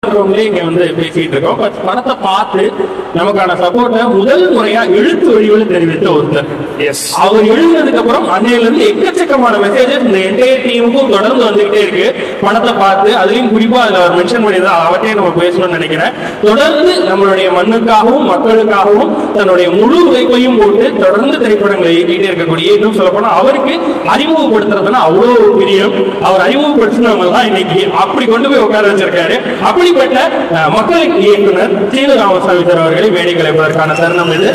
இருக்கிறவங்களே இங்க வந்து பேசிட்டு இருக்கோம் பட் படத்தை பார்த்து நமக்கான சப்போர்ட்டை முதல் முறையா எழுத்து வழிவில் தெரிவித்த ஒருத்தர் எஸ் அவர் எழுதினதுக்கு அப்புறம் அன்னையில இருந்து எக்கச்சக்கமான மெசேஜஸ் இந்த என்டையர் டீமுக்கும் தொடர்ந்து வந்துகிட்டே இருக்கு படத்தை பார்த்து அதுலயும் குறிப்பா அதுல அவர் மென்ஷன் பண்ணிதான் அவற்றையும் நம்ம பேசணும்னு நினைக்கிறேன் தொடர்ந்து நம்மளுடைய மண்ணுக்காகவும் மக்களுக்காகவும் தன்னுடைய முழு உழைப்பையும் போட்டு தொடர்ந்து திரைப்படங்களை இயக்கிட்டே இருக்கக்கூடிய இன்னும் சொல்ல போனா அவருக்கு அறிமுகப்படுத்துறதுன்னா அவ்வளவு ஒரு பிரியம் அவர் அறிமுகப்படுத்தினவங்க தான் இன்னைக்கு அப்படி கொண்டு போய் உட்கார வச்சிருக்காரு அப்படிப்பட்ட அஹ், மக்கள் இயக்குனர் சீன ராமசாமி சார் அவர்களை வேடி கலைப்பதற்கான தருணம் இது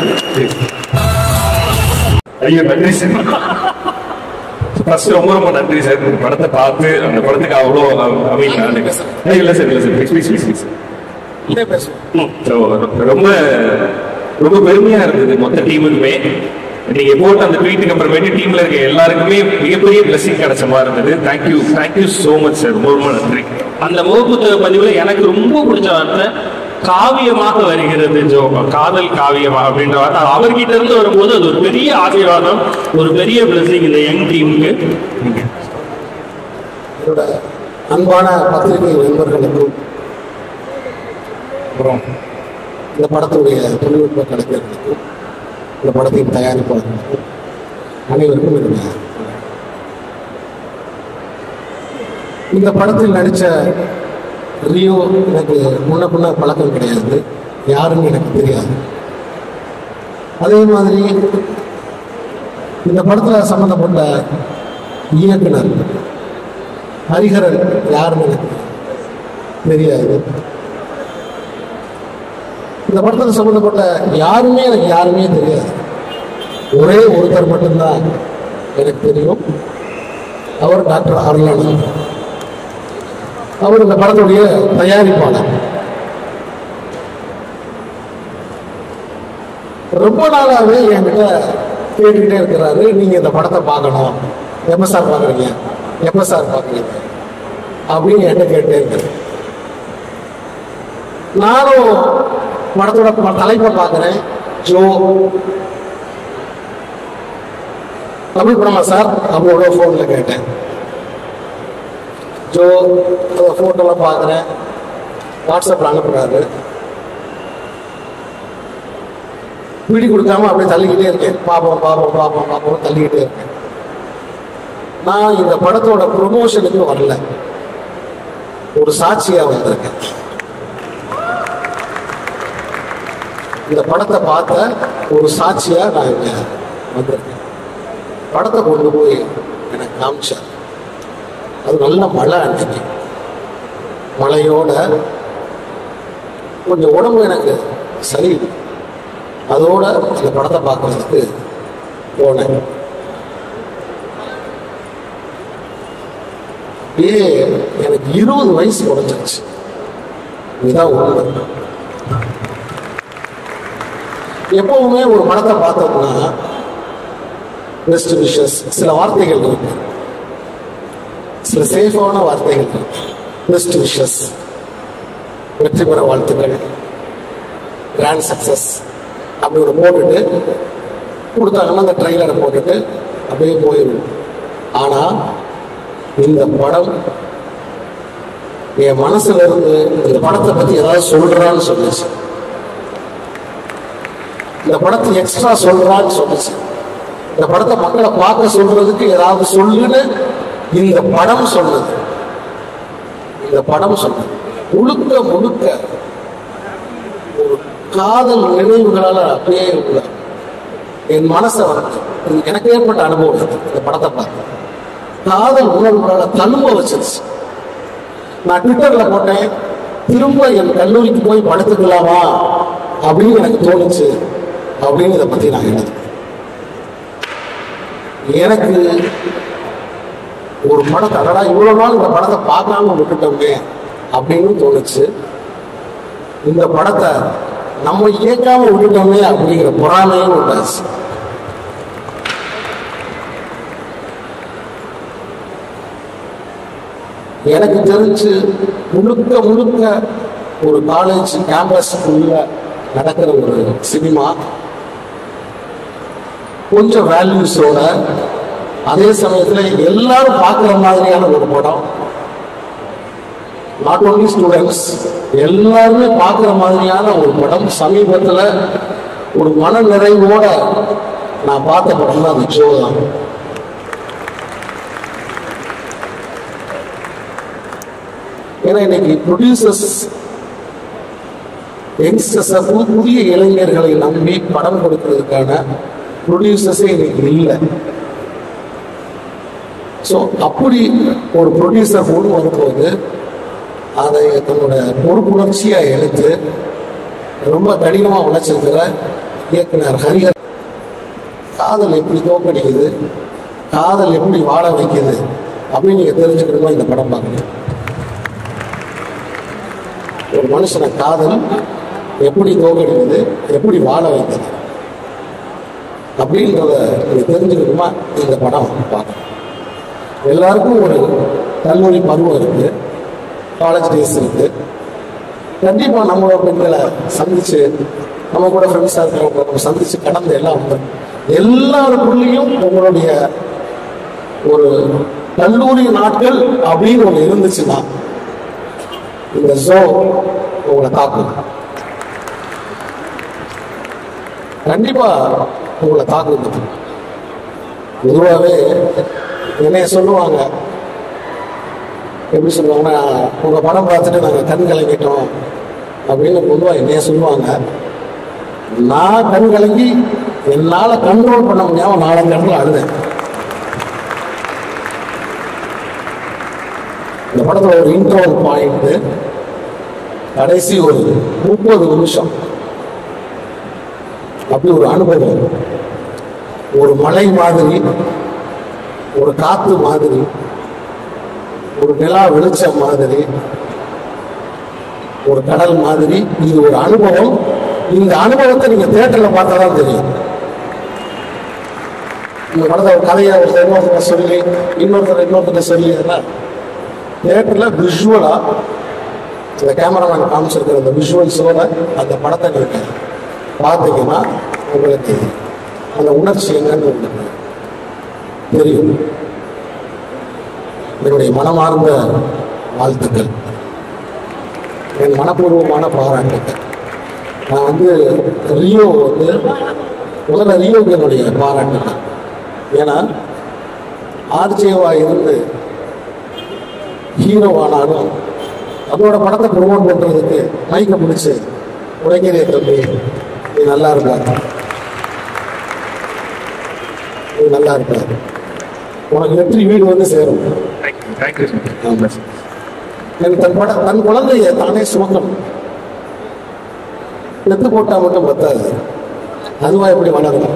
ஐயோ நன்றி சார் ஃபர்ஸ்ட் ரொம்ப ரொம்ப நன்றி சார் இந்த படத்தை பார்த்து அந்த படத்துக்கு அவ்வளோ அமீன் இல்ல சார் இல்ல sir please please please So, ரொம்ப ரொம்ப பெருமையா இருந்தது மொத்த டீமுக்குமே நீங்க போட்ட அந்த ட்வீட்டுக்கு அப்புறமேட்டு டீம்ல இருக்க எல்லாருக்குமே மிகப்பெரிய பிளஸிங் கிடைச்ச மாதிரி இருந்தது thank you thank you so much sir ரொம்ப ரொம்ப நன்றி அந்த முகப்புத்தக பதிவுல எனக்கு ரொம்ப பிடிச்ச வார்த்தை காவியமாக வருகிறது ஜோ காதல் காவியமா அப்படின்ற வார்த்தை அது அவர்கிட்ட இருந்து வரும்போது அது ஒரு பெரிய ஆசீர்வாதம் ஒரு பெரிய பிளஸிங் இந்த யங் டீமுக்கு என்னோட அன்பான பத்திரிகை நண்பர்களுக்கும் அப்புறம் இந்த படத்துடைய தொழில்நுட்ப கலைஞர்களுக்கும் இந்த படத்தின் தயாரிப்பாளர்களுக்கும் அனைவருக்கும் என்னுடைய இந்த படத்தில் நடித்த ரியோ எனக்கு முன்ன பின்ன பழக்கம் கிடையாது யாருன்னு எனக்கு தெரியாது அதே மாதிரி இந்த படத்தில் சம்மந்தப்பட்ட இயக்குனர் ஹரிஹரன் யாருன்னு எனக்கு தெரியாது இந்த படத்தில் சம்மந்தப்பட்ட யாருமே எனக்கு யாருமே தெரியாது ஒரே ஒருத்தர் மட்டும்தான் எனக்கு தெரியும் அவர் டாக்டர் அருளானந்த் அவர் இந்த படத்துடைய தயாரிப்பாளர் ரொம்ப நாளாவே என்கிட்ட கேட்டுக்கிட்டே இருக்கிறாரு நீங்க இந்த படத்தை பார்க்கணும் எப்ப சார் பார்க்குறீங்க எப்ப சார் பார்க்குறீங்க அப்படின்னு என்கிட்ட கேட்டே இருக்காரு நானும் படத்தோட ப- தலைப்பை பார்க்குறேன் ஜோ தமிழ் படமா சார் அவங்களோட ஃபோனில் கேட்டேன் ஜோ அந்த ஃபோட்டோலாம் பார்க்குறேன் வாட்ஸ்அப்பில் அனுப்புகிறாரு பிடி கொடுக்காம அப்படியே தள்ளிக்கிட்டே இருக்கேன் பார்ப்போம் பார்ப்போம் பார்ப்போம் பார்ப்போம் தள்ளிக்கிட்டே இருக்கேன் நான் இந்த படத்தோட ப்ரொமோஷனுக்கு வரல ஒரு சாட்சியா வந்திருக்கேன் இந்த படத்தை பார்த்த ஒரு சாட்சியா நான் இங்க வந்திருக்கேன் படத்தை கொண்டு போய் எனக்கு காமிச்சார் அது நல்ல மழை அன்னைக்கு மழையோட கொஞ்சம் உடம்பு எனக்கு சரியில்லை அதோட அந்த படத்தை பார்க்கறதுக்கு போனேன் அப்படியே எனக்கு இருபது வயசு குறைஞ்சிருச்சு இதுதான் உண்மை எப்பவுமே ஒரு படத்தை பார்த்தோம்னா பெஸ்ட் விஷஸ் சில வார்த்தைகள் இருக்கு சில சேஃபான வார்த்தைகள் இருக்கு பெஸ்ட் விஷஸ் வெற்றி பெற வாழ்த்துக்கள் கிராண்ட் சக்சஸ் அப்படி ஒரு போட்டுட்டு கொடுத்தாங்கன்னா அந்த ட்ரெய்லரை போட்டுட்டு அப்படியே போயிடும் ஆனால் இந்த படம் என் மனசுல இருந்து இந்த படத்தை பத்தி ஏதாவது சொல்றான்னு சொல்லுச்சு இந்த படத்தை எக்ஸ்ட்ரா சொல்றான்னு சொல்லுச்சு இந்த படத்தை மக்களை பார்க்க சொல்றதுக்கு ஏதாவது சொல்லுன்னு இந்த படம் சொன்னது இந்த படம் சொன்னது முழுக்க முழுக்க ஒரு காதல் நினைவுகளால அப்படியே உள்ள என் மனசை வந்து இது எனக்கு ஏற்பட்ட அனுபவம் இது, இந்த படத்தை பார்த்து காதல் உணர்வுகளால தழும்ப வச்சிருச்சு நான் ட்விட்டர்ல போட்டேன் திரும்ப என் கல்லூரிக்கு போய் படுத்துக்கலாமா அப்படின்னு எனக்கு தோணுச்சு அப்படின்னு இதை பத்தி நான் எழுதுறேன் எனக்கு ஒரு படத்தை அடடா இவ்வளவு நாள் இந்த படத்தை பார்க்காம விட்டுட்டோமே அப்படின்னு தோணுச்சு இந்த படத்தை நம்ம இயக்காம விட்டுட்டோமே அப்படிங்கிற பொறாமையும் உண்டாச்சு எனக்கு தெரிஞ்சு முழுக்க முழுக்க ஒரு காலேஜ் கேம்பஸ்க்குள்ள நடக்கிற ஒரு சினிமா கொஞ்சம் வேல்யூஸோட அதே சமயத்துல எல்லாரும் பார்க்குற மாதிரியான ஒரு படம் நாட் ஓன்லி ஸ்டூடெண்ட்ஸ் எல்லாருமே பார்க்குற மாதிரியான ஒரு படம் சமீபத்தில் ஒரு மன நிறைவோட நான் பார்த்த படம் தான் அந்த ஷோ தான் ஏன்னா இன்னைக்கு ப்ரொடியூசர்ஸ் யங்ஸ்டர்ஸை புது புதிய இளைஞர்களை நம்பி படம் கொடுக்கறதுக்கான ப்ரொடியூசர்ஸே இன்னைக்கு இல்லை ஸோ அப்படி ஒரு ப்ரொடியூசர் முன் வரும்போது அதை தன்னோட பொறுப்புணர்ச்சியாக எடுத்து ரொம்ப கடினமாக உழைச்சிருக்கிற இயக்குனர் ஹரிஹர் காதல் எப்படி தோக்கடிக்குது காதல் எப்படி வாழ வைக்குது அப்படின்னு நீங்கள் தெரிஞ்சுக்கணுமா இந்த படம் பார்க்கணும் ஒரு மனுஷனை காதல் எப்படி தோக்கடிக்குது எப்படி வாழ வைக்குது அப்படின்றத நீங்க தெரிஞ்சுக்கணுமா இந்த படம் பார்க்கணும் எல்லாருக்கும் ஒரு கல்லூரி பருவம் இருக்கு காலேஜ் டேஸ் இருக்கு கண்டிப்பா நம்மளோட பெண்களை சந்திச்சு நம்ம கூட ஃப்ரெண்ட்ஸாக இருக்கிறவங்க நம்ம சந்திச்சு கடந்த எல்லாம் உண்டு எல்லாருக்குள்ளேயும் உங்களுடைய ஒரு கல்லூரி நாட்கள் அப்படின்னு ஒன்று இருந்துச்சுன்னா இந்த ஜோ உங்களை தாக்கும் கண்டிப்பா உங்களை தாக்கும் பொதுவாகவே என்னைய சொல்லுவாங்க எப்படி சொல்லுவாங்கன்னா உங்க படம் பார்த்துட்டு நாங்கள் கண் கலங்கிட்டோம் அப்படின்னு பொதுவாக என்னைய சொல்லுவாங்க நான் கண் கலங்கி என்னால் கண்ட்ரோல் பண்ண முடியாம நாலஞ்சு இடத்துல அழுதேன் இந்த படத்துல ஒரு இன்ட்ரோல் பாயிண்ட் கடைசி ஒரு முப்பது நிமிஷம் அப்படி ஒரு அனுபவம் ஒரு மலை மாதிரி ஒரு காத்து மாதிரி ஒரு நிலா வெளிச்சம் மாதிரி ஒரு கடல் மாதிரி இது ஒரு அனுபவம் இந்த அனுபவத்தை நீங்க தியேட்டர்ல பார்த்தா தான் தெரியும் இந்த படத்தை ஒரு கதையை ஒருத்தர் இன்னொருத்தர் சொல்லி இன்னொருத்தர் இன்னொருத்தர் சொல்லி தியேட்டர்ல விஷுவலா இந்த கேமராமேன் காமிச்சிருக்கிற அந்த விஷுவல்ஸோட அந்த படத்தை நீங்க பார்த்தீங்கன்னா உங்களுக்கு அந்த உணர்ச்சி என்னன்னு உங்களுக்கு தெரியும் என்னுடைய மனமார்ந்த வாழ்த்துக்கள் என் மனப்பூர்வமான பாராட்டுக்கள் நான் வந்து ரியோ வந்து முதல்ல ரியோவுக்கு என்னுடைய பாராட்டுக்கள் ஏன்னா ஆர்ஜேவா இருந்து ஹீரோ ஆனாலும் அதோட படத்தை ப்ரொமோட் பண்றதுக்கு மைக்க பிடிச்சு உடைக்கிறே தம்பி நீ நல்லா இருக்க நீ நல்லா இருக்க உனக்கு வெற்றி வீடு வந்து சேரும் தேங்க்யூ ஆமா. எனக்கு தன் பட தன் குழந்தைய தானே சுமக்கணும் பெத்து போட்டா மட்டும் பத்தாது அதுவா எப்படி வளரும்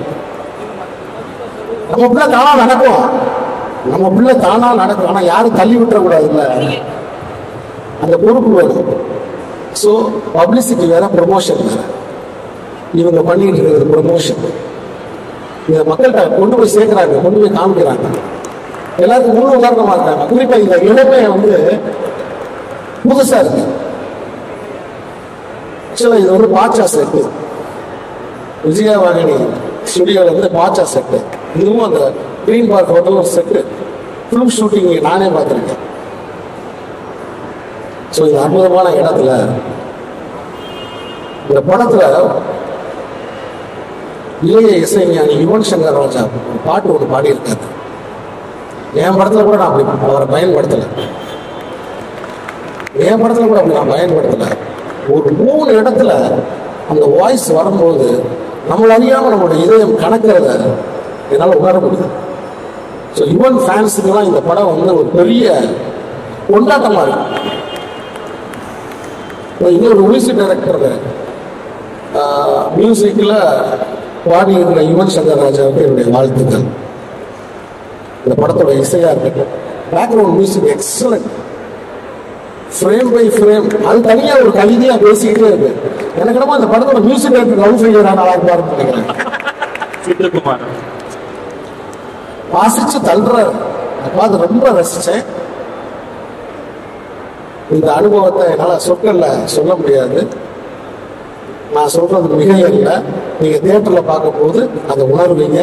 நம்ம பிள்ளை தானா நடக்கும் நம்ம பிள்ளை தானா நடக்கும் ஆனா யாரும் தள்ளி விட்டுறக்கூடாது இல்ல அந்த பொறுப்பு வேணும் ஸோ பப்ளிசிட்டி வேற ப்ரொமோஷன் வேற இவங்க பண்ணிட்டு இருக்கிறது ப்ரொமோஷன் இதை மக்கள்கிட்ட கொண்டு போய் சேர்க்கிறாங்க கொண்டு போய் காமிக்கிறாங்க எல்லாருக்கும் முழு உதாரணமா இருக்காங்க குறிப்பா இந்த இளமை வந்து புதுசா இருக்கு ஆக்சுவலா இது வந்து பாச்சா செட்டு விஜயவாகினி ஸ்டுடியோல இருந்து பாச்சா செட்டு இதுவும் அந்த கிரீன் பார்க் ஹோட்டல் ஒரு செட்டு ஃபிலிம் ஷூட்டிங் நானே பார்த்துருக்கேன் ஸோ இந்த அற்புதமான இடத்துல இந்த படத்துல இளைய இசைஞானி யுவன் சங்கர் ராஜா ஒரு பாட்டு ஒன்று பாடியிருக்காரு என் படத்துல கூட நான் அப்படி அவரை பயன்படுத்தலை என் படத்துல கூட அப்படி நான் பயன்படுத்தலை ஒரு மூணு இடத்துல அந்த வாய்ஸ் வரும்போது நம்மள அறியாம நம்மளோட இதயம் கணக்கிறத என்னால் உணர முடியுது ஸோ யுவன் ஃபேன்ஸுக்கெல்லாம் இந்த படம் வந்து ஒரு பெரிய கொண்டாட்டமா இருக்கு இப்போ இன்னொரு மியூசிக் டைரக்டர் மியூசிக்கில் பாடி இருக்கிற யுவன் சங்கர் ராஜாவுக்கு என்னுடைய வாழ்த்துக்கள் இந்த படத்தோட இசையா இருக்கட்டும் background music excellent frame by frame அது தனியா ஒரு கவிதையா பேசிக்கிட்டே இருக்கு எனக்கு என்னமோ அந்த படத்தோட மியூசிக் டைரக்டர் லவ் செய்யறா நல்லா இருப்பாருன்னு நினைக்கிறேன் சித்துக்குமார் வாசிச்சு தள்ளுறாரு அதை பார்த்து ரொம்ப ரசிச்சேன் இந்த அனுபவத்தை என்னால சொற்கள்ல சொல்ல முடியாது நான் சொல்றது மிக இல்லை நீங்க தியேட்டர்ல பார்க்கும் போது அதை உணர்வீங்க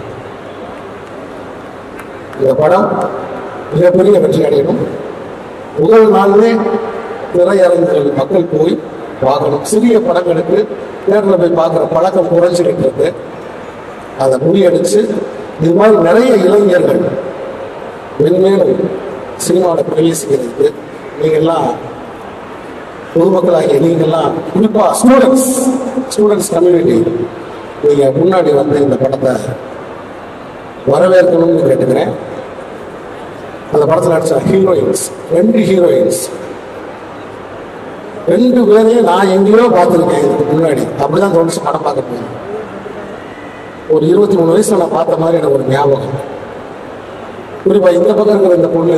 இந்த படம் மிகப்பெரிய வெற்றி அடையணும் முதல் நாள்லே திரையரங்குகள் மக்கள் போய் பார்க்கணும் சிறிய படங்களுக்கு தேட்டரில் போய் பார்க்குற பழக்கம் குறைஞ்சிக்கிட்டு இருக்கு அதை முறியடிச்சு இது மாதிரி நிறைய இளைஞர்கள் மென்மேலும் சினிமாவில் பிரவேசிக்கிறதுக்கு நீங்கள்லாம் பொதுமக்களாகிய நீங்கள்லாம் குறிப்பாக ஸ்டூடெண்ட்ஸ் ஸ்டூடெண்ட்ஸ் கம்யூனிட்டி நீங்கள் முன்னாடி வந்து இந்த படத்தை வரவேற்கணும்னு கேட்டுக்கிறேன் அந்த படத்தில் நடிச்ச ஹீரோயின்ஸ் ரெண்டு ஹீரோயின்ஸ் ரெண்டு பேரையும் நான் எங்கேயோ பார்த்துருக்கேன் இதுக்கு முன்னாடி அப்படிதான் தோணுச்சு படம் பார்க்க போய் ஒரு இருபத்தி மூணு வயசுல நான் பார்த்த மாதிரி எனக்கு ஒரு ஞாபகம் குறிப்பா இந்த பக்கம் இருக்கிற இந்த பொண்ணு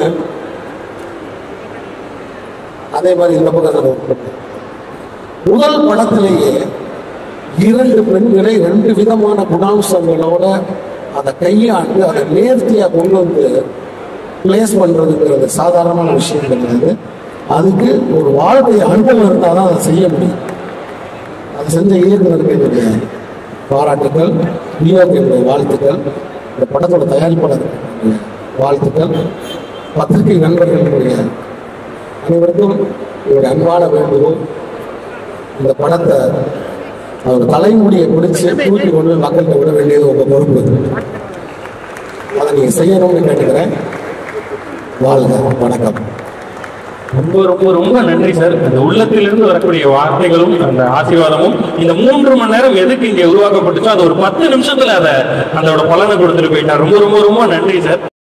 அதே மாதிரி இந்த பக்கம் இருக்கிற ஒரு பொண்ணு முதல் படத்திலேயே இரண்டு பெண்களை ரெண்டு விதமான குணாம்சங்களோட அதை கையாண்டு அதை நேர்த்தியா கொண்டு வந்து பிளேஸ் பண்றதுங்கிறது சாதாரணமான விஷயம் கிடையாது அதுக்கு ஒரு வாழ்க்கை அனுபவம் இருந்தால் தான் அதை செய்ய முடியும் அது செஞ்ச இயக்குனருக்கு என்னுடைய பாராட்டுக்கள் வியோக்கு என்னுடைய வாழ்த்துக்கள் இந்த படத்தோட தயாரிப்பாளருக்கு என்னுடைய வாழ்த்துக்கள் பத்திரிகை நண்பர்களுடைய அனைவருக்கும் என்னுடைய அன்பான வேண்டுகோள் இந்த படத்தை அவர் தலைமுடியை பிடிச்சு தூக்கி கொண்டு போய் மக்கள்கிட்ட விட வேண்டியது உங்க பொறுப்பு அதை நீங்க செய்யணும்னு கேட்டுக்கிறேன் வாழ்க வணக்கம் ரொம்ப ரொம்ப ரொம்ப நன்றி சார் அந்த உள்ளத்திலிருந்து வரக்கூடிய வார்த்தைகளும் அந்த ஆசீர்வாதமும் இந்த மூன்று மணி நேரம் எதுக்கு இங்க உருவாக்கப்பட்டுச்சோ அது ஒரு பத்து நிமிஷத்துல அதை அதோட பலனை கொடுத்துட்டு போயிட்டார் ரொம்ப ரொம்ப ரொம்ப நன்றி சார்